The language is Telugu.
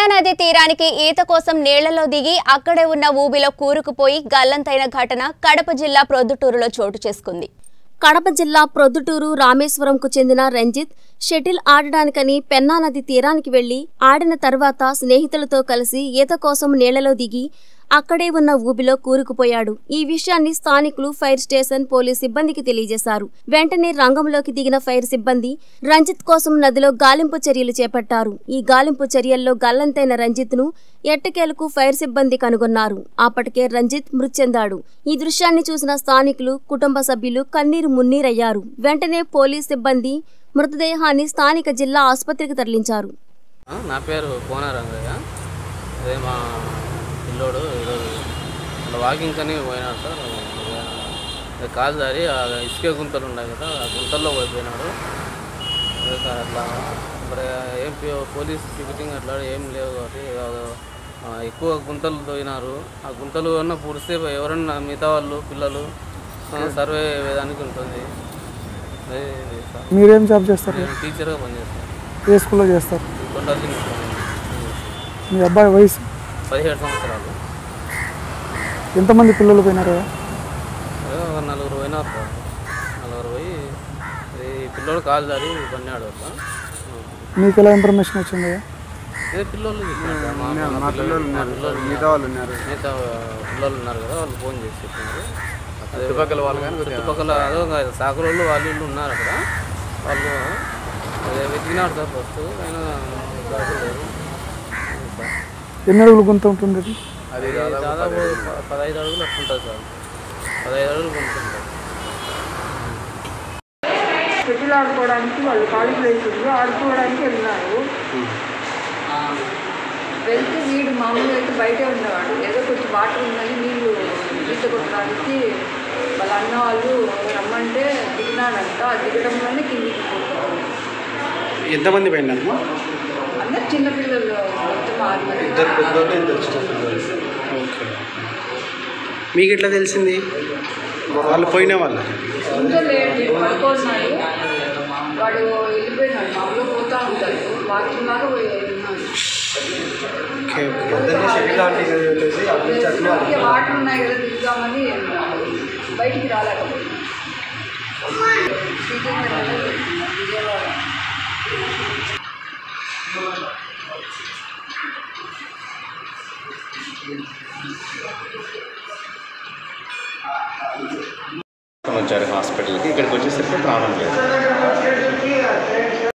నది తీరానికి ఈత కోసం నీళ్లలో దిగి అక్కడే ఉన్న ఊబిలో కూరుకుపోయి గల్లంతైన ఘటన కడప జిల్లా ప్రొద్దుటూరులో చోటు చేసుకుంది కడప జిల్లా ప్రొద్దుటూరు రామేశ్వరంకు చెందిన రంజిత్ షటిల్ ఆడడానికని పెన్నా నది తీరానికి వెళ్లి ఆడిన తర్వాత స్నేహితులతో కలిసి ఈత కోసం నీళ్లలో దిగి అక్కడే ఉన్న ఊబిలో కూరుకుపోయాడు ఈ విషయాన్ని స్థానికులు ఫైర్ స్టేషన్ పోలీస్ సిబ్బందికి తెలియజేశారు వెంటనే రంగంలోకి దిగిన ఫైర్ సిబ్బంది రంజిత్ కోసం నదిలో గాలింపు చర్యలు చేపట్టారు ఈ గాలింపు చర్యల్లో గల్లంతైన రంజిత్ ను ఎట్టకేలకు ఫైర్ సిబ్బంది కనుగొన్నారు అప్పటికే రంజిత్ మృతి చెందాడు ఈ దృశ్యాన్ని చూసిన స్థానికులు కుటుంబ సభ్యులు కన్నీరు మున్నీరయ్యారు వెంటనే పోలీస్ సిబ్బంది మృతదేహాన్ని స్థానిక జిల్లా ఆసుపత్రికి తరలించారు ఆ, నా పేరు కోన రంగయ్య అదే మా పిల్లోడు ఈరోజు అలా వాకింగ్ అని పోయినాడు సార్ అదే కాలు దారి ఆ ఇసుక గుంతలు ఉన్నాయి కదా ఆ గుంతల్లో పడిపోయినాడు అదే సార్ అట్లా మరి ఏం పి- పోలీస్ టికెటింగ్ అట్లా ఏం లేవు కాబట్టి ఏదో, ఆ, ఎక్కువ గుంతలు తోయినారు ఆ గుంతలు అన్న పూడిస్తే ఎవరన్నా మిగతా వాళ్ళు పిల్లలు ఆ, సర్వే వేయడానికి ఉంటుంది అదే ఇది సార్ మీరేం జాబ్ చేస్తారు నేను టీచర్గా పనిచేస్తాను ఏ స్కూల్లో చేస్తారు కొండలు మీ అబ్బాయి వయసు పదిహేడు సంవత్సరాలు ఎంతమంది పిల్లలు పోయినారు అదే ఒక నలుగురు పోయినారు సార్ నలుగురు పోయి ఇది పిల్లోడు కాలు జారి పడినాడు అట్లా మీకు ఎలా ఇన్ఫర్మేషన్ వచ్చింది ఇదే పిల్లోళ్ళు చెప్పినారు సార్. మా మా పిల్లలు మా పిల్లలు మిగతా వాళ్ళు ఉన్నారు మిగతా పిల్లలు ఉన్నారు కదా వాళ్ళు ఫోన్ చేసి చెప్పినారు చుట్టుపక్కల వాళ్ళు కానీ చుట్టుపక్కల అదో కాదు, సాకులోళ్ళు వాళ్ళు వీళ్ళు ఉన్నారు అక్కడ వాళ్ళు అదే వెతికినారు సార్ ఫస్ట్ అయినా దొరకలేదు సార్ ఎన్ని అడుగులు గుంత ఉంటుంది ఇది? అది దాదాపు ప- పదహైదు అడుగులు అట్లా ఉంటుంది సార్ పదహైదు అడుగులు కొనుక్కుంటారు షటిల్ ఆడుకోవడానికి వాళ్ళు ఖాళీ ప్లేస్ ఉంది ఆడుకోవడానికి వెళ్ళినారు వెళ్తే వీడు మామూలుగా అయితే బయటే ఉండేవాడు ఏదో కొంచెం వాటర్ ఉందని నీళ్ళు ఈత కొట్టడానికి వాళ్ళ అన్న వాళ్ళు రమ్మంటే దిగినాడంట ఆ దిగడంలోనే కిందికి పోతారు ఎంతమంది పోయినారు అందరు చిన్నపిల్లలు మొత్తం ఆరు మంది ఇద్దరు పెద్దోళ్ళు ఇద్దరు చిన్నపిల్లలు ఓకే మీకు ఎట్లా తెలిసింది వాళ్ళు పోయిన వాళ్ళు ఇంట్లో లేడు పడుకోన్నాడు వాడు వెళ్ళిపోయినాడు మామూలుగా పోతా ఉంటాడు వాకింగ్ లాగా వెళ్ళినాడు ఓకే ఓకే ఊరికే వాటర్ ఉన్నాయి కదా దిగుదామని బయటికి రాలేకపోయింది విజయవాడ వచ్చారు హాస్పిటల్కి ఇక్కడికి వచ్చేసరికి ప్రాణం లేదు